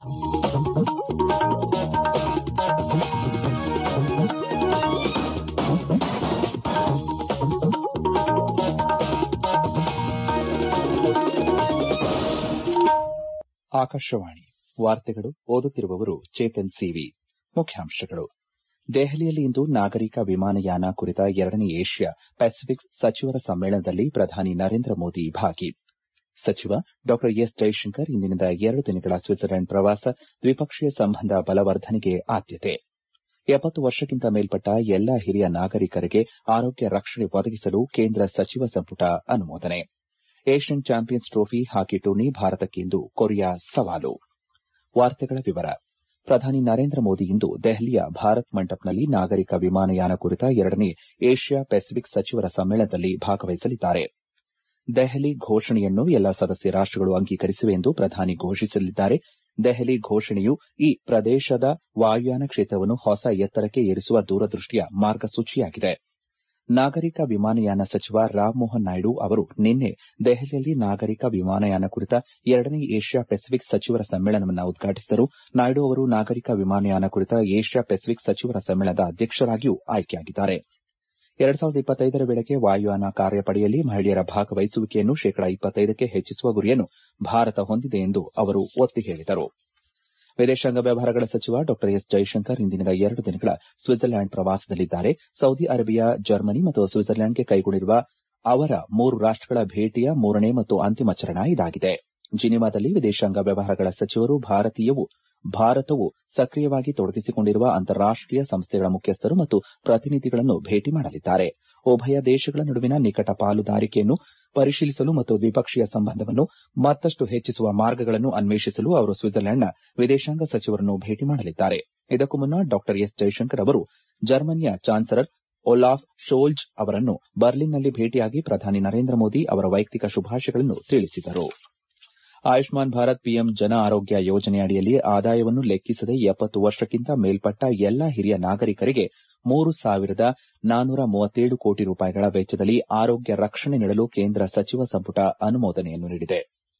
ಆಕಾಶವಾಣಿ ವಾರ್ತೆಗಳು ಓದುತ್ತಿರುವವರು ಚೇತನ್ ಸಿವಿ ಮುಖ್ಯಾಂಶಗಳು ದೆಹಲಿಯಲ್ಲಿ ಇಂದು ನಾಗರಿಕ ವಿಮಾನಯಾನ ಕುರಿತ ಎರಡನೇ ಏಷ್ಯಾ ಪೆಸಿಫಿಕ್ ಸಚಿವರ ಸಮ್ಮೇಳನದಲ್ಲಿ ಪ್ರಧಾನಿ ನರೇಂದ್ರ ಮೋದಿ ಭಾಗಿ ಸಚಿವ ಡಾ ಎಸ್ ಜೈಶಂಕರ್ ಇಂದಿನಿಂದ ಎರಡು ದಿನಗಳ ಸ್ವಿಟ್ಜರ್ಲೆಂಡ್ ಪ್ರವಾಸ ದ್ವಿಪಕ್ಷೀಯ ಸಂಬಂಧ ಬಲವರ್ಧನೆಗೆ ಆದ್ಯತೆ ಎಪ್ಪತ್ತು ವರ್ಷಕ್ಕಿಂತ ಮೇಲ್ಪಟ್ಟ ಎಲ್ಲಾ ಹಿರಿಯ ನಾಗರಿಕರಿಗೆ ಆರೋಗ್ಯ ರಕ್ಷಣೆ ಒದಗಿಸಲು ಕೇಂದ್ರ ಸಚಿವ ಸಂಪುಟ ಅನುಮೋದನೆ Asian champions trophy hockey tourney ಭಾರತಕ್ಕಿಂದು ಕೊರಿಯಾ ಸವಾಲು ಪ್ರಧಾನಿ ನರೇಂದ್ರ ಮೋದಿ ಇಂದು ದೆಹಲಿಯ ಭಾರತ್ ಮಂಟಪ್ನಲ್ಲಿ ನಾಗರಿಕ ವಿಮಾನಯಾನ ಕುರಿತ ಎರಡನೇ ಏಷ್ಯಾ ಪೆಸಿಫಿಕ್ ಸಚಿವರ ಸಮ್ಮೇಳನದಲ್ಲಿ ಭಾಗವಹಿಸಲಿದ್ದಾರೆ ದೆಹಲಿ ಘೋಷಣೆಯನ್ನು ಎಲ್ಲಾ ಸದಸ್ಯ ರಾಷ್ಟಗಳು ಅಂಗೀಕರಿಸಿವೆ ಎಂದು ಪ್ರಧಾನಿ ಘೋಷಿಸಲಿದ್ದಾರೆ ದೆಹಲಿ ಘೋಷಣೆಯು ಈ ಪ್ರದೇಶದ ವಾಯುಯಾನ ಕ್ಷೇತ್ರವನ್ನು ಹೊಸ ಎತ್ತರಕ್ಕೆ ಏರಿಸುವ ದೂರದೃಷ್ಟಿಯ ಮಾರ್ಗಸೂಚಿಯಾಗಿದೆ ನಾಗರಿಕ ವಿಮಾನಯಾನ ಸಚಿವ ರಾಮಮೋಹನ್ ನಾಯ್ಡು ಅವರು ನಿನ್ನೆ ದೆಹಲಿಯಲ್ಲಿ ನಾಗರಿಕ ವಿಮಾನಯಾನ ಕುರಿತ ಎರಡನೇ ಏಷ್ಯಾ ಪೆಸಿಫಿಕ್ ಸಚಿವರ ಸಮ್ಮೇಳನವನ್ನು ಉದ್ಘಾಟಿಸಿದರು ನಾಯ್ಡು ಅವರು ನಾಗರಿಕ ವಿಮಾನಯಾನ ಕುರಿತ ಏಷ್ಯಾ ಪೆಸಿಫಿಕ್ ಸಚಿವರ ಸಮ್ಮೇಳನದ ಅಧ್ಯಕ್ಷರಾಗಿಯೂ ಆಯ್ಕೆಯಾಗಿದ್ದಾರೆ ಎರಡು ಸಾವಿರದ ಇಪ್ಪತ್ತೈದರ ವೇಳೆಗೆ ವಾಯುಯಾನ ಕಾರ್ಯಪಡೆಯಲ್ಲಿ ಮಹಿಳೆಯರ ಭಾಗವಹಿಸುವಿಕೆಯನ್ನು ಶೇಕಡ ಇಪ್ಪತ್ತೈದಕ್ಕೆ ಹೆಚ್ಚಿಸುವ ಗುರಿಯನ್ನು ಭಾರತ ಹೊಂದಿದೆ ಎಂದು ಅವರು ಒತ್ತಿ ಹೇಳಿದರು ವಿದೇಶಾಂಗ ವ್ಯವಹಾರಗಳ ಸಚಿವ ಡಾ ಎಸ್ ಜೈಶಂಕರ್ ಇಂದಿನಿಂದ ಎರಡು ದಿನಗಳ ಸ್ವಿಟ್ಜರ್ಲ್ಯಾಂಡ್ ಪ್ರವಾಸದಲ್ಲಿದ್ದಾರೆ ಸೌದಿ ಅರೇಬಿಯಾ ಜರ್ಮನಿ ಮತ್ತು ಸ್ವಿಟ್ಜರ್ಲ್ಯಾಂಡ್ಗೆ ಕೈಗೊಂಡಿರುವ ಅವರ ಮೂರು ರಾಷ್ಟಗಳ ಭೇಟಿಯ ಮೂರನೇ ಮತ್ತು ಅಂತಿಮ ಚರಣ ಇದಾಗಿದೆ ಜಿನಿವಾದಲ್ಲಿ ವಿದೇಶಾಂಗ ವ್ಯವಹಾರಗಳ ಸಚಿವರು ಭಾರತವು ಸಕ್ರಿಯವಾಗಿ ತೊಡಗಿಸಿಕೊಂಡಿರುವ ಅಂತಾರಾಷ್ಟೀಯ ಸಂಸ್ಥೆಗಳ ಮುಖ್ಯಸ್ಥರು ಮತ್ತು ಪ್ರತಿನಿಧಿಗಳನ್ನು ಭೇಟಿ ಮಾಡಲಿದ್ದಾರೆ ಉಭಯ ದೇಶಗಳ ನಡುವಿನ ನಿಕಟ ಪಾಲುದಾರಿಕೆಯನ್ನು ಪರಿಶೀಲಿಸಲು ಮತ್ತು ದ್ವಿಪಕ್ಷೀಯ ಸಂಬಂಧವನ್ನು ಮತ್ತಷ್ಟು ಹೆಚ್ಚಿಸುವ ಮಾರ್ಗಗಳನ್ನು ಅನ್ವೇಷಿಸಲು ಅವರು ಸ್ವಿಟ್ಜರ್ಲ್ಯಾಂಡ್ನ ವಿದೇಶಾಂಗ ಸಚಿವರನ್ನು ಭೇಟಿ ಮಾಡಲಿದ್ದಾರೆ ಇದಕ್ಕೂ ಮುನ್ನ ಡಾ ಎಸ್ ಜೈಶಂಕರ್ ಅವರು ಜರ್ಮನಿಯ ಚಾನ್ಸಲರ್ ಒಲಾಫ್ ಶೋಲ್ಜ್ ಅವರನ್ನು ಬರ್ಲಿನ್ನಲ್ಲಿ ಭೇಟಿಯಾಗಿ ಪ್ರಧಾನಿ ನರೇಂದ್ರ ಮೋದಿ ಅವರ ವೈಯಕ್ತಿಕ ಶುಭಾಶಯಗಳನ್ನು ತಿಳಿಸಿದರು ಆಯುಷ್ಮಾನ್ ಭಾರತ್ ಪಿಎಂ ಜನ ಆರೋಗ್ಯ ಯೋಜನೆಯಡಿಯಲ್ಲಿ ಆದಾಯವನ್ನು ಲೆಕ್ಕಿಸದೆ ಎಪ್ಪತ್ತು ವರ್ಷಕ್ಕಿಂತ ಮೇಲ್ಪಟ್ಟ ಎಲ್ಲಾ ಹಿರಿಯ ನಾಗರಿಕರಿಗೆ ಮೂರು ಸಾವಿರದ ನಾನ್ನೂರ ಮೂವತ್ತೇಳು ಕೋಟಿ ರೂಪಾಯಿಗಳ ವೆಚ್ಚದಲ್ಲಿ ಆರೋಗ್ಯ ರಕ್ಷಣೆ ನೀಡಲು ಕೇಂದ್ರ ಸಚಿವ ಸಂಪುಟ ಅನುಮೋದನೆಯನ್ನು ನೀಡಿದೆ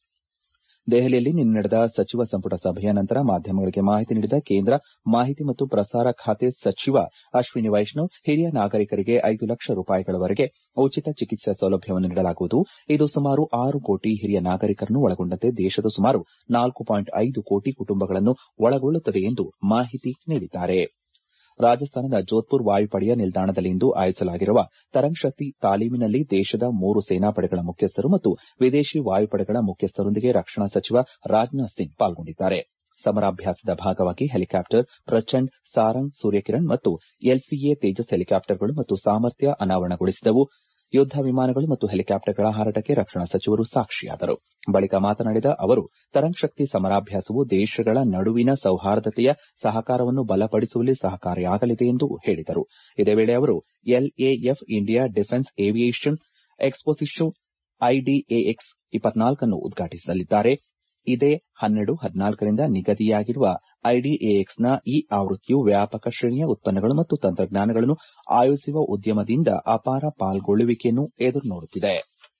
ದೆಹಲಿಯಲ್ಲಿ ನಿನ್ನೆ ನಡೆದ ಸಚಿವ ಸಂಪುಟ ಸಭೆಯ ನಂತರ ಮಾಧ್ಯಮಗಳಿಗೆ ಮಾಹಿತಿ ನೀಡಿದ ಕೇಂದ್ರ ಮಾಹಿತಿ ಮತ್ತು ಪ್ರಸಾರ ಖಾತೆ ಸಚಿವ ಅಶ್ವಿನಿ ವೈಷ್ಣವ್ ಹಿರಿಯ ನಾಗರಿಕರಿಗೆ ಐದು ಲಕ್ಷ ರೂಪಾಯಿಗಳವರೆಗೆ ಉಚಿತ ಚಿಕಿತ್ಸಾ ಸೌಲಭ್ಯವನ್ನು ನೀಡಲಾಗುವುದು ಇದು ಸುಮಾರು ಆರು ಕೋಟಿ ಹಿರಿಯ ನಾಗರಿಕರನ್ನು ಒಳಗೊಂಡಂತೆ ದೇಶದ ಸುಮಾರು ನಾಲ್ಕು ಪಾಯಿಂಟ್ ಐದು ಕೋಟಿ ಕುಟುಂಬಗಳನ್ನು ಒಳಗೊಳ್ಳುತ್ತದೆ ಎಂದು ಮಾಹಿತಿ ನೀಡಿದ್ದಾರೆ ರಾಜಸ್ಥಾನದ ಜೋಧ್ಪುರ್ ವಾಯುಪಡೆಯ ನಿಲ್ದಾಣದಲ್ಲಿಂದು ಆಯೋಜಿಸಲಾಗಿರುವ ತರಂಗ್ ಶಕ್ತಿ ತಾಲೀಮಿನಲ್ಲಿ ದೇಶದ ಮೂರು ಸೇನಾಪಡೆಗಳ ಮುಖ್ಯಸ್ಥರು ಮತ್ತು ವಿದೇಶಿ ವಾಯುಪಡೆಗಳ ಮುಖ್ಯಸ್ಥರೊಂದಿಗೆ ರಕ್ಷಣಾ ಸಚಿವ ರಾಜನಾಥ್ ಸಿಂಗ್ ಪಾಲ್ಗೊಂಡಿದ್ದಾರೆ ಸಮರಾಭ್ಯಾಸದ ಭಾಗವಾಗಿ ಹೆಲಿಕಾಪ್ಟರ್ ಪ್ರಚಂಡ್ ಸಾರಂಗ್ ಸೂರ್ಯಕಿರಣ್ ಮತ್ತು ಎಲ್ಸಿಎ ತೇಜಸ್ ಹೆಲಿಕಾಪ್ಟರ್ಗಳು ಮತ್ತು ಸಾಮರ್ಥ್ಯ ಅನಾವರಣಗೊಳಿಸಿದವು ಯುದ್ದ ವಿಮಾನಗಳು ಮತ್ತು ಹೆಲಿಕಾಪ್ಟರ್ಗಳ ಹಾರಾಟಕ್ಕೆ ರಕ್ಷಣಾ ಸಚಿವರು ಸಾಕ್ಷಿಯಾದರು ಬಳಿಕ ಮಾತನಾಡಿದ ಅವರು ತರಂಗ್ ಶಕ್ತಿ ಸಮರಾಭ್ಯಾಸವು ದೇಶಗಳ ನಡುವಿನ ಸೌಹಾರ್ದತೆಯ ಸಹಕಾರವನ್ನು ಬಲಪಡಿಸುವಲ್ಲಿ ಸಹಕಾರಿಯಾಗಲಿದೆ ಎಂದು ಹೇಳಿದರು ಇದೇ ವೇಳೆ ಅವರು LAF India defence aviation exposition IDEAX ಇಪ್ಪತ್ನಾಲ್ಕನ್ನು ಉದ್ಘಾಟಿಸಲಿದ್ದಾರೆ ಇದೇ ಹನ್ನೆರಡು ಹದಿನಾಲ್ಕರಿಂದ ನಿಗದಿಯಾಗಿರುವ ಐಡಿಎಎಕ್ಸ್ನ ಈ ಆವೃತ್ತಿಯು ವ್ಯಾಪಕ ಶ್ರೇಣಿಯ ಉತ್ಪನ್ನಗಳು ಮತ್ತು ತಂತ್ರಜ್ಞಾನಗಳನ್ನು ಆಯೋಜಿಸುವ ಉದ್ಯಮದಿಂದ ಅಪಾರ ಪಾಲ್ಗೊಳ್ಳುವಿಕೆಯನ್ನು ಎದುರು ನೋಡುತ್ತಿದೆ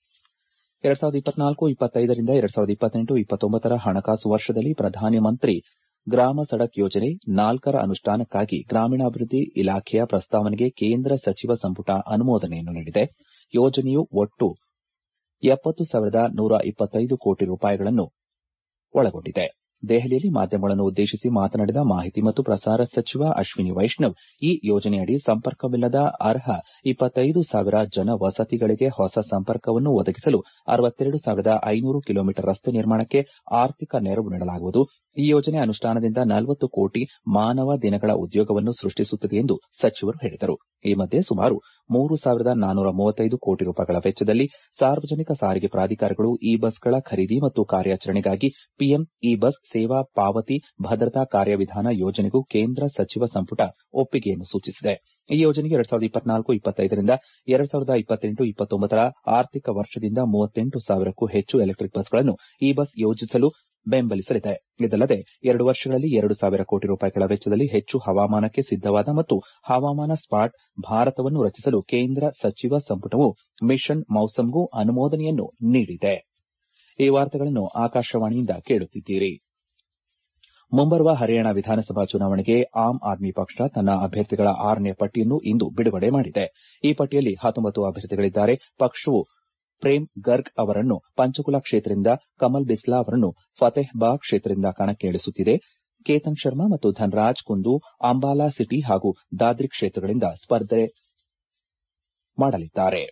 ಎರಡ್ ಸಾವಿರದ ಇಪ್ಪತ್ನಾಲ್ಕು ಇಪ್ಪತ್ತೈದರಿಂದ ಎರಡ್ ಸಾವಿರದ ಇಪ್ಪತ್ತೆಂಟು ಇಪ್ಪತ್ತೊಂಬತ್ತರ ಹಣಕಾಸು ವರ್ಷದಲ್ಲಿ ಪ್ರಧಾನಮಂತ್ರಿ ಗ್ರಾಮ ಸಡಕ್ ಯೋಜನೆ ನಾಲ್ಕರ ಅನುಷ್ಠಾನಕ್ಕಾಗಿ ಗ್ರಾಮೀಣಾಭಿವೃದ್ಧಿ ಇಲಾಖೆಯ ಪ್ರಸ್ತಾವನೆಗೆ ಕೇಂದ್ರ ಸಚಿವ ಸಂಪುಟ ಅನುಮೋದನೆಯನ್ನು ನೀಡಿದೆ ಯೋಜನೆಯು ಒಟ್ಟು ಎಪ್ಪತ್ತು ಸಾವಿರದ ನೂರ ಇಪ್ಪತ್ತೈದು ಕೋಟಿ ರೂಪಾಯಿಗಳನ್ನು ಒಳಗೊಂಡಿದೆ ದೆಹಲಿಯಲ್ಲಿ ಮಾಧ್ಯಮಗಳನ್ನು ಉದ್ದೇಶಿಸಿ ಮಾತನಾಡಿದ ಮಾಹಿತಿ ಮತ್ತು ಪ್ರಸಾರ ಸಚಿವ ಅಶ್ವಿನಿ ವೈಷ್ಣವ್ ಈ ಯೋಜನೆಯಡಿ ಸಂಪರ್ಕವಿಲ್ಲದ ಅರ್ಹ ಇಪ್ಪತ್ತೈದು ಸಾವಿರ ಜನ ವಸತಿಗಳಿಗೆ ಹೊಸ ಸಂಪರ್ಕವನ್ನು ಒದಗಿಸಲು ಅರವತ್ತೆರಡು ಸಾವಿರದ ಐನೂರು ಕಿಲೋಮೀಟರ್ ರಸ್ತೆ ನಿರ್ಮಾಣಕ್ಕೆ ಆರ್ಥಿಕ ನೆರವು ನೀಡಲಾಗುವುದು ಈ ಯೋಜನೆ ಅನುಷ್ಠಾನದಿಂದ ನಲವತ್ತು ಕೋಟಿ ಮಾನವ ದಿನಗಳ ಉದ್ಯೋಗವನ್ನು ಸೃಷ್ಟಿಸುತ್ತದೆ ಎಂದು ಸಚಿವರು ಹೇಳಿದರು ಈ ಮಧ್ಯೆ ಸುಮಾರು ಮೂರು ಸಾವಿರದ ನಾನ್ನೂರ ಮೂವತ್ತೈದು ಕೋಟಿ ರೂಪಾಯಿಗಳ ವೆಚ್ಚದಲ್ಲಿ ಸಾರ್ವಜನಿಕ ಸಾರಿಗೆ ಪ್ರಾಧಿಕಾರಗಳು ಇ ಬಸ್ಗಳ ಖರೀದಿ ಮತ್ತು ಕಾರ್ಯಾಚರಣೆಗಾಗಿ ಪಿಎಂ ಇ ಬಸ್ ಸೇವಾ ಪಾವತಿ ಭದ್ರತಾ ಕಾರ್ಯವಿಧಾನ ಯೋಜನೆಗೂ ಕೇಂದ್ರ ಸಚಿವ ಸಂಪುಟ ಒಪ್ಪಿಗೆಯನ್ನು ಸೂಚಿಸಿದೆ ಈ ಯೋಜನೆಗೆ ಎರಡ್ ಸಾವಿರದ ಇಪ್ಪತ್ನಾಲ್ಕು ಇಪ್ಪತ್ತೈದರಿಂದ ಎರಡ್ ಸಾವಿರದ ಇಪ್ಪತ್ತೆಂಟು ಇಪ್ಪತ್ತೊಂಬತ್ತರ ಆರ್ಥಿಕ ವರ್ಷದಿಂದ ಮೂವತ್ತೆಂಟು ಸಾವಿರಕ್ಕೂ ಹೆಚ್ಚು ಎಲೆಕ್ಟಿಕ್ ಬಸ್ಗಳನ್ನು ಇ ಬಸ್ ಯೋಜಿಸಲು ಬೆಂಬಲಿಸಲಿದೆ ಇದಲ್ಲದೆ ಎರಡು ವರ್ಷಗಳಲ್ಲಿ ಎರಡು ಸಾವಿರ ಕೋಟಿ ರೂಪಾಯಿಗಳ ವೆಚ್ಚದಲ್ಲಿ ಹೆಚ್ಚು ಹವಾಮಾನಕ್ಕೆ ಸಿದ್ದವಾದ ಮತ್ತು ಹವಾಮಾನ ಸ್ಮಾರ್ಟ್ ಭಾರತವನ್ನು ರಚಿಸಲು ಕೇಂದ್ರ ಸಚಿವ ಸಂಪುಟವು ಮಿಷನ್ ಮೌಸಮ್ಗೂ ಅನುಮೋದನೆಯನ್ನು ನೀಡಿದೆ ಈ ವಾರ್ತೆಗಳನ್ನು ಆಕಾಶವಾಣಿಯಿಂದ ಕೇಳುತ್ತಿದ್ದೀರಿ ಮುಂಬರುವ ಹರಿಯಾಣ ವಿಧಾನಸಭಾ ಚುನಾವಣೆಗೆ ಆಮ್ ಆದ್ಮಿ ಪಕ್ಷ ತನ್ನ ಅಭ್ಯರ್ಥಿಗಳ ಆರನೇ ಪಟ್ಟಿಯನ್ನು ಇಂದು ಬಿಡುಗಡೆ ಮಾಡಿದೆ ಈ ಪಟ್ಟಿಯಲ್ಲಿ ಹತ್ತೊಂಬತ್ತು ಅಭ್ಯರ್ಥಿಗಳಿದ್ದಾರೆ ಪಕ್ಷವು ಪ್ರೇಮ್ ಗರ್ಗ್ ಅವರನ್ನು ಪಂಚಕುಲ ಕ್ಷೇತ್ರದಿಂದ ಕಮಲ್ ಬಿಸ್ಲಾ ಅವರನ್ನು ಫತೇಹ್ಬಾಗ್ ಕ್ಷೇತ್ರದಿಂದ ಕಣಕ್ಕೆ ಇಳಿಸುತ್ತಿದೆ ಕೇತನ್ ಶರ್ಮಾ ಮತ್ತು ಧನ್ರಾಜ್ ಕುಂದು ಅಂಬಾಲಾ ಸಿಟಿ ಹಾಗೂ ದಾದ್ರಿ ಕ್ಷೇತ್ರಗಳಿಂದ ಸ್ಪರ್ಧೆ ಮಾಡಲಿದ್ದಾರೆ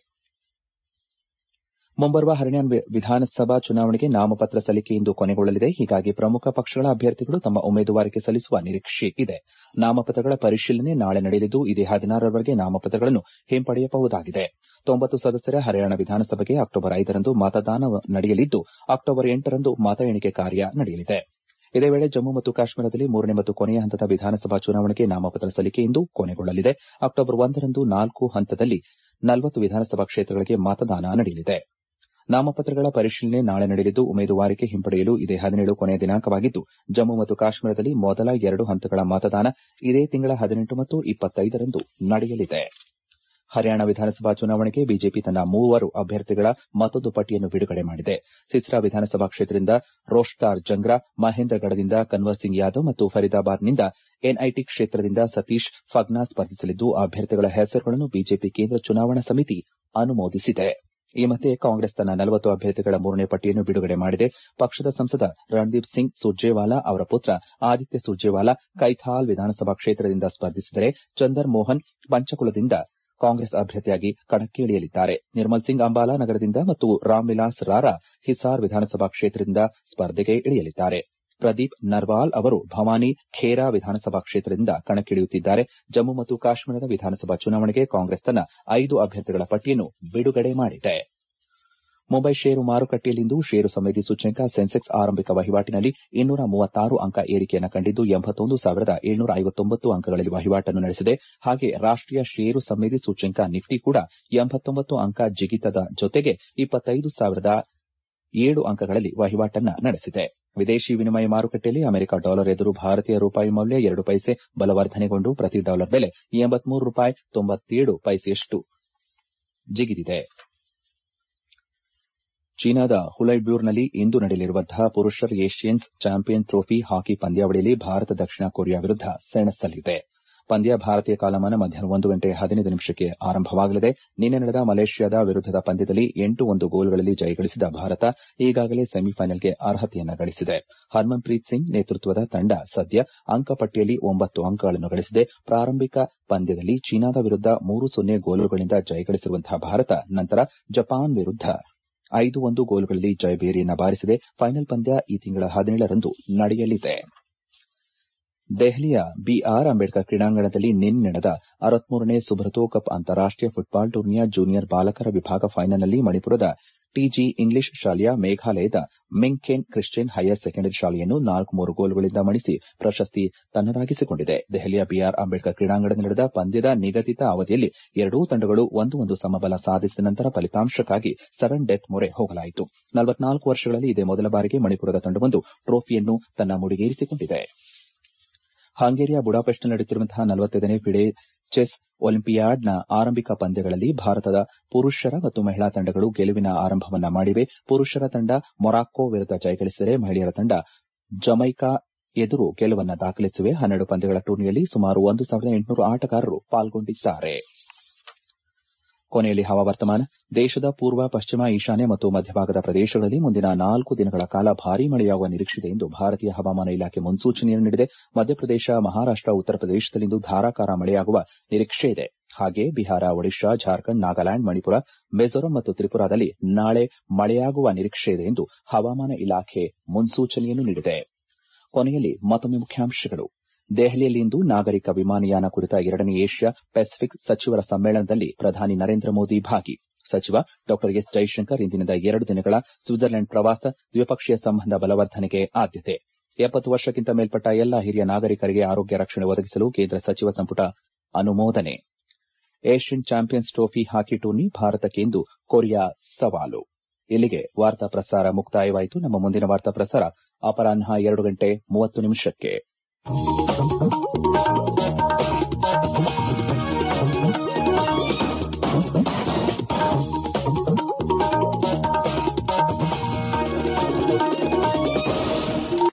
ಮುಂಬರುವ ಹರಿಯಾಣ ವಿಧಾನಸಭಾ ಚುನಾವಣೆಗೆ ನಾಮಪತ್ರ ಸಲ್ಲಿಕೆ ಇಂದು ಕೊನೆಗೊಳ್ಳಲಿದೆ ಹೀಗಾಗಿ ಪ್ರಮುಖ ಪಕ್ಷಗಳ ಅಭ್ಯರ್ಥಿಗಳು ತಮ್ಮ ಉಮೇದುವಾರಿಕೆ ಸಲ್ಲಿಸುವ ನಿರೀಕ್ಷೆ ಇದೆ ನಾಮಪತ್ರಗಳ ಪರಿಶೀಲನೆ ನಾಳೆ ನಡೆಯಲಿದ್ದು ಇದೇ ಹದಿನಾರರವರೆಗೆ ನಾಮಪತ್ರಗಳನ್ನು ಹಿಂಪಡೆಯಬಹುದಾಗಿದೆ ತೊಂಬತ್ತು ಸದಸ್ಯರ ಹರಿಯಾಣ ವಿಧಾನಸಭೆಗೆ ಅಕ್ಟೋಬರ್ ಐದರಂದು ಮತದಾನ ನಡೆಯಲಿದ್ದು ಅಕ್ಟೋಬರ್ ಎಂಟರಂದು ಮತ ಎಣಿಕೆ ಕಾರ್ಯ ನಡೆಯಲಿದೆ ಇದೇ ವೇಳೆ ಜಮ್ಮು ಮತ್ತು ಕಾಶ್ಮೀರದಲ್ಲಿ ಮೂರನೇ ಮತ್ತು ಕೊನೆಯ ಹಂತದ ವಿಧಾನಸಭಾ ಚುನಾವಣೆಗೆ ನಾಮಪತ್ರ ಸಲ್ಲಿಕೆ ಇಂದು ಕೊನೆಗೊಳ್ಳಲಿದೆ ಅಕ್ಟೋಬರ್ ಒಂದರಂದು ನಾಲ್ಕು ಹಂತದಲ್ಲಿ ನಲವತ್ತು ವಿಧಾನಸಭಾ ಕ್ಷೇತ್ರಗಳಿಗೆ ಮತದಾನ ನಡೆಯಲಿದೆ ನಾಮಪತ್ರಗಳ ಪರಿಶೀಲನೆ ನಾಳೆ ನಡೆಯಲಿದ್ದು ಉಮೇದುವಾರಿಕೆ ಹಿಂಪಡೆಯಲು ಇದೇ ಹದಿನೇಳು ಕೊನೆಯ ದಿನಾಂಕವಾಗಿದ್ದು ಜಮ್ಮು ಮತ್ತು ಕಾಶ್ಮೀರದಲ್ಲಿ ಮೊದಲ ಎರಡು ಹಂತಗಳ ಮತದಾನ ಇದೇ ತಿಂಗಳ ಹದಿನೆಂಟು ಮತ್ತು ಇಪ್ಪತ್ತೈದರಂದು ನಡೆಯಲಿದೆ ಹರಿಯಾಣ ವಿಧಾನಸಭಾ ಚುನಾವಣೆಗೆ ಬಿಜೆಪಿ ತನ್ನ ಮೂವರು ಅಭ್ಯರ್ಥಿಗಳ ಮತ್ತೊಂದು ಪಟ್ಟಿಯನ್ನು ಬಿಡುಗಡೆ ಮಾಡಿದೆ ಸಿರ್ಸಾ ವಿಧಾನಸಭಾ ಕ್ಷೇತ್ರದಿಂದ ರೋಷ್ತಾರ್ ಜಂಗ್ರಾ ಮಹೇಂದ್ರಗಢದಿಂದ ಕನ್ವರ್ ಸಿಂಗ್ ಯಾದವ್ ಮತ್ತು ಫರೀದಾಬಾದ್ನಿಂದ ಎನ್ಐಟಿ ಕ್ಷೇತ್ರದಿಂದ ಸತೀಶ್ ಫಗ್ನಾ ಸ್ಪರ್ಧಿಸಲಿದ್ದು ಅಭ್ಯರ್ಥಿಗಳ ಹೆಸರುಗಳನ್ನು ಬಿಜೆಪಿ ಕೇಂದ್ರ ಚುನಾವಣಾ ಸಮಿತಿ ಅನುಮೋದಿಸಿದೆ ಈ ಮಧ್ಯೆ ಕಾಂಗ್ರೆಸ್ ತನ್ನ ನಲವತ್ತು ಅಭ್ಯರ್ಥಿಗಳ ಮೂರನೇ ಪಟ್ಟಿಯನ್ನು ಬಿಡುಗಡೆ ಮಾಡಿದೆ ಪಕ್ಷದ ಸಂಸದ ರಣದೀಪ್ ಸಿಂಗ್ ಸುರ್ಜೇವಾಲಾ ಅವರ ಪುತ್ರ ಆದಿತ್ಯ ಸುರ್ಜೇವಾಲಾ ಕೈಥಾಲ್ ವಿಧಾನಸಭಾ ಕ್ಷೇತ್ರದಿಂದ ಸ್ಪರ್ಧಿಸಿದರೆ ಚಂದರ್ ಮೋಹನ್ ಪಂಚಕುಲದಿಂದ ಕಾಂಗ್ರೆಸ್ ಅಭ್ಯರ್ಥಿಯಾಗಿ ಕಣಕ್ಕೆ ಇಳಿಯಲಿದ್ದಾರೆ ನಿರ್ಮಲ್ ಸಿಂಗ್ ಅಂಬಾಲಾ ನಗರದಿಂದ ಮತ್ತು ರಾಮ್ ವಿಲಾಸ್ ರಾರಾ ಹಿಸಾರ್ ವಿಧಾನಸಭಾ ಕ್ಷೇತ್ರದಿಂದ ಸ್ಪರ್ಧೆಗೆ ಇಳಿಯಲಿದ್ದಾರೆ ಪ್ರದೀಪ್ ನರ್ವಾಲ್ ಅವರು ಭವಾನಿ ಖೇರಾ ವಿಧಾನಸಭಾ ಕ್ಷೇತ್ರದಿಂದ ಕಣಕ್ಕಿಳಿಯುತ್ತಿದ್ದಾರೆ ಜಮ್ಮು ಮತ್ತು ಕಾಶ್ಮೀರದ ವಿಧಾನಸಭಾ ಚುನಾವಣೆಗೆ ಕಾಂಗ್ರೆಸ್ ತನ್ನ ಐದು ಅಭ್ಯರ್ಥಿಗಳ ಪಟ್ಟಿಯನ್ನು ಬಿಡುಗಡೆ ಮಾಡಿದೆ ಮುಂಬೈ ಷೇರು ಮಾರುಕಟ್ಟೆಯಲ್ಲಿಂದು ಷೇರು ಸಂವೇದಿ ಸೂಚ್ಯಂಕ ಸೆನ್ಸೆಕ್ಸ್ ಆರಂಭಿಕ ವಹಿವಾಟಿನಲ್ಲಿ ಇನ್ನೂರ ಮೂವತ್ತಾರು ಅಂಕ ಏರಿಕೆಯನ್ನು ಕಂಡಿದ್ದು ಎಂಬತ್ತೊಂದು ಸಾವಿರದ ಏಳ್ನೂರ ಐವತ್ತೊಂಬತ್ತು ಅಂಕಗಳಲ್ಲಿ ವಹಿವಾಟನ್ನು ನಡೆಸಿದೆ ಹಾಗೆ ರಾಷ್ಟೀಯ ಷೇರು ಸಂವೇದಿ ಸೂಚ್ಯಂಕ ನಿಫ್ಟಿ ಕೂಡ ಎಂಬತ್ತೊಂಬತ್ತು ಅಂಕ ಜಿಗಿತದ ಜೊತೆಗೆ ಇಪ್ಪತ್ತೈದು ಸಾವಿರದ ಏಳು ಅಂಕಗಳಲ್ಲಿ ವಹಿವಾಟನ್ನು ನಡೆಸಿದೆ ವಿದೇಶಿ ವಿನಿಮಯ ಮಾರುಕಟ್ಟೆಯಲ್ಲಿ ಅಮೆರಿಕ ಡಾಲರ್ ಎದುರು ಭಾರತೀಯ ರೂಪಾಯಿ ಮೌಲ್ಯ ಎರಡು ಪೈಸೆ ಬಲವರ್ಧನೆಗೊಂಡು ಪ್ರತಿ ಡಾಲರ್ ಬೆಲೆ ಎಂಬತ್ಮೂರು ರೂಪಾಯಿ ತೊಂಬತ್ತೇಳು ಪೈಸೆಯಷ್ಟು ಜಿಗಿದಿದೆ ಚೀನಾದ ಹುಲೈಬ್ಯೂರ್ನಲ್ಲಿ ಇಂದು ನಡೆಯಲಿರುವಂತಹ ಪುರುಷರ ಏಷ್ಯನ್ಸ್ ಚಾಂಪಿಯನ್ ಟ್ರೋಫಿ ಹಾಕಿ ಪಂದ್ಯಾವಳಿಯಲ್ಲಿ ಭಾರತ ದಕ್ಷಿಣ ಕೊರಿಯಾ ವಿರುದ್ಧ ಸೆಣಸಲಿದೆ ಪಂದ್ಯ ಭಾರತೀಯ ಕಾಲಮಾನ ಮಧ್ಯಾಹ್ನ ಒಂದು ಗಂಟೆ ಹದಿನೈದು ನಿಮಿಷಕ್ಕೆ ಆರಂಭವಾಗಲಿದೆ ನಿನ್ನೆ ನಡೆದ ಮಲೇಷ್ಯಾದ ವಿರುದ್ದದ ಪಂದ್ಯದಲ್ಲಿ ಎಂಟು ಒಂದು ಗೋಲುಗಳಲ್ಲಿ ಜಯಗಳಿಸಿದ ಭಾರತ ಈಗಾಗಲೇ ಸೆಮಿಫೈನಲ್ಗೆ ಅರ್ಹತೆಯನ್ನು ಗಳಿಸಿದೆ ಹರ್ಮನ್ಪ್ರೀತ್ ಸಿಂಗ್ ನೇತೃತ್ವದ ತಂಡ ಸದ್ಯ ಅಂಕಪಟ್ಟಿಯಲ್ಲಿ ಒಂಬತ್ತು ಅಂಕಗಳನ್ನು ಗಳಿಸಿದೆ ಪ್ರಾರಂಭಿಕ ಪಂದ್ಯದಲ್ಲಿ ಚೀನಾದ ವಿರುದ್ಧ ಮೂರು ಸೊನ್ನೆ ಗೋಲುಗಳಿಂದ ಜಯಗಳಿಸಿರುವಂತಹ ಭಾರತ ನಂತರ ಜಪಾನ್ ವಿರುದ್ಧ ಐದು ಒಂದು ಗೋಲುಗಳಲ್ಲಿ ಜಯಭೇರಿಯನ್ನು ಬಾರಿಸಿದೆ ಫೈನಲ್ ಪಂದ್ಯ ಈ ತಿಂಗಳ ಹದಿನೇಳರಂದು ನಡೆಯಲಿದೆ ದೆಹಲಿಯ ಬಿಆರ್ ಅಂಬೇಡ್ಕರ್ ಕ್ರೀಡಾಂಗಣದಲ್ಲಿ ನಿನ್ನೆ ನಡೆದ ಅರವತ್ಮೂರನೇ ಸುಬ್ರತೋ ಕಪ್ ಅಂತಾರಾಷ್ಟೀಯ ಫುಟ್ಬಾಲ್ ಟೂರ್ನಿಯ ಜೂನಿಯರ್ ಬಾಲಕರ ವಿಭಾಗ ಫೈನಲ್ನಲ್ಲಿ ಮಣಿಪುರದ ಟಿಜಿ ಇಂಗ್ಲಿಷ್ ಶಾಲೆಯ ಮೇಘಾಲಯದ ಮಿಂಗ್ಕೆನ್ ಕ್ರಿಶ್ಚಿಯನ್ ಹೈಯರ್ ಸೆಕೆಂಡರಿ ಶಾಲೆಯನ್ನು ನಾಲ್ಕು ಮೂರು ಗೋಲುಗಳಿಂದ ಮಣಿಸಿ ಪ್ರಶಸ್ತಿ ತನ್ನದಾಗಿಸಿಕೊಂಡಿದೆ ದೆಹಲಿಯ ಬಿಆರ್ ಅಂಬೇಡ್ಕರ್ ಕ್ರೀಡಾಂಗಣದಲ್ಲಿ ನಡೆದ ಪಂದ್ಯದ ನಿಗದಿತ ಅವಧಿಯಲ್ಲಿ ಎರಡೂ ತಂಡಗಳು ಒಂದು ಒಂದು ಸಮಬಲ ಸಾಧಿಸಿದ ನಂತರ ಫಲಿತಾಂಶಕ್ಕಾಗಿ ಸಡನ್ ಡೆತ್ ಮೊರೆ ಹೋಗಲಾಯಿತು ನಲವತ್ನಾಲ್ಕು ವರ್ಷಗಳಲ್ಲಿ ಇದೇ ಮೊದಲ ಬಾರಿಗೆ ಮಣಿಪುರದ ತಂಡವೊಂದು ಟ್ರೋಫಿಯನ್ನು ತನ್ನ ಮುಡಿಗೇರಿಸಿಕೊಂಡಿದೆ ಹಂಗೇರಿಯ ಬುಡಾಪೆಸ್ಟ್ನಲ್ಲಿ ನಡೆಯುತ್ತಿರುವಂತಹ ನಲವತ್ತೈದನೇ ಫಿಡೆ ಚೆಸ್ ಒಲಿಂಪಿಯಾಡ್ನ ಆರಂಭಿಕ ಪಂದ್ಯಗಳಲ್ಲಿ ಭಾರತದ ಪುರುಷರ ಮತ್ತು ಮಹಿಳಾ ತಂಡಗಳು ಗೆಲುವಿನ ಆರಂಭವನ್ನ ಮಾಡಿವೆ ಪುರುಷರ ತಂಡ ಮೊರಾಕ್ಕೊ ವಿರುದ್ಧ ಜಯಗಳಿಸಿದರೆ ಮಹಿಳೆಯರ ತಂಡ ಜಮೈಕಾ ಎದುರು ಗೆಲುವನ್ನು ದಾಖಲಿಸಿವೆ ಹನ್ನೆರಡು ಪಂದ್ಯಗಳ ಟೂರ್ನಿಯಲ್ಲಿ ಸುಮಾರು ಒಂದು ಸಾವಿರದ ಎಂಟುನೂರು ಆಟಗಾರರು ಪಾಲ್ಗೊಂಡಿದ್ದಾರೆ ಕೊನೆಯಲ್ಲಿ ಹವಾವರ್ತಮಾನ ದೇಶದ ಪೂರ್ವ ಪಶ್ಚಿಮ ಈಶಾನ್ಯ ಮತ್ತು ಮಧ್ಯಭಾಗದ ಪ್ರದೇಶಗಳಲ್ಲಿ ಮುಂದಿನ ನಾಲ್ಕು ದಿನಗಳ ಕಾಲ ಭಾರೀ ಮಳೆಯಾಗುವ ನಿರೀಕ್ಷೆಯಿದೆ ಎಂದು ಭಾರತೀಯ ಹವಾಮಾನ ಇಲಾಖೆ ಮುನ್ಸೂಚನೆಯನ್ನು ನೀಡಿದೆ ಮಧ್ಯಪ್ರದೇಶ ಮಹಾರಾಷ್ಟ ಉತ್ತರ ಪ್ರದೇಶದಲ್ಲಿಂದು ಧಾರಾಕಾರ ಮಳೆಯಾಗುವ ನಿರೀಕ್ಷೆಯಿದೆ ಹಾಗೆಯೇ ಬಿಹಾರ ಒಡಿಶಾ ಜಾರ್ಖಂಡ್ ನಾಗಾಲ್ಯಾಂಡ್ ಮಣಿಪುರ ಮಿಜೋರಾಂ ಮತ್ತು ತ್ರಿಪುರಾದಲ್ಲಿ ನಾಳೆ ಮಳೆಯಾಗುವ ನಿರೀಕ್ಷೆಯಿದೆ ಎಂದು ಹವಾಮಾನ ಇಲಾಖೆ ಮುನ್ಸೂಚನೆಯನ್ನು ನೀಡಿದೆ ಕೊನೆಯಲ್ಲಿ ಮತ್ತೊಮ್ಮೆ ಮುಖ್ಯಾಂಶಗಳು ದೆಹಲಿಯಲ್ಲಿಂದು ನಾಗರಿಕ ವಿಮಾನಯಾನ ಕುರಿತ ಎರಡನೇ ಏಷ್ಯಾ ಪೆಸಿಫಿಕ್ ಸಚಿವರ ಸಮ್ಮೇಳನದಲ್ಲಿ ಪ್ರಧಾನಿ ನರೇಂದ್ರ ಮೋದಿ ಭಾಗಿ ಸಚಿವ ಡಾ ಎಸ್ ಜೈಶಂಕರ್ ಇಂದಿನಿಂದ ಎರಡು ದಿನಗಳ ಸ್ವಿಟ್ಜರ್ಲೆಂಡ್ ಪ್ರವಾಸ ದ್ವಿಪಕ್ಷೀಯ ಸಂಬಂಧ ಬಲವರ್ಧನೆಗೆ ಆದ್ಯತೆ ಎಪ್ಪತ್ತು ವರ್ಷಕ್ಕಿಂತ ಮೇಲ್ಪಟ್ಟ ಎಲ್ಲಾ ಹಿರಿಯ ನಾಗರಿಕರಿಗೆ ಆರೋಗ್ಯ ರಕ್ಷಣೆ ಒದಗಿಸಲು ಕೇಂದ್ರ ಸಚಿವ ಸಂಪುಟ ಅನುಮೋದನೆ Asian champions trophy hockey tourney ಭಾರತಕ್ಕೆ ಇಂದು ಕೊರಿಯಾ ಸವಾಲು ಇಲ್ಲಿಗೆ ವಾರ್ತಾ ಪ್ರಸಾರ ಮುಕ್ತಾಯವಾಯಿತು ನಮ್ಮ ಮುಂದಿನ ವಾರ್ತಾ ಪ್ರಸಾರ ಅಪರಾಹ್ನ ಎರಡು ಗಂಟೆ ಮೂವತ್ತು ನಿಮಿಷಕ್ಕೆ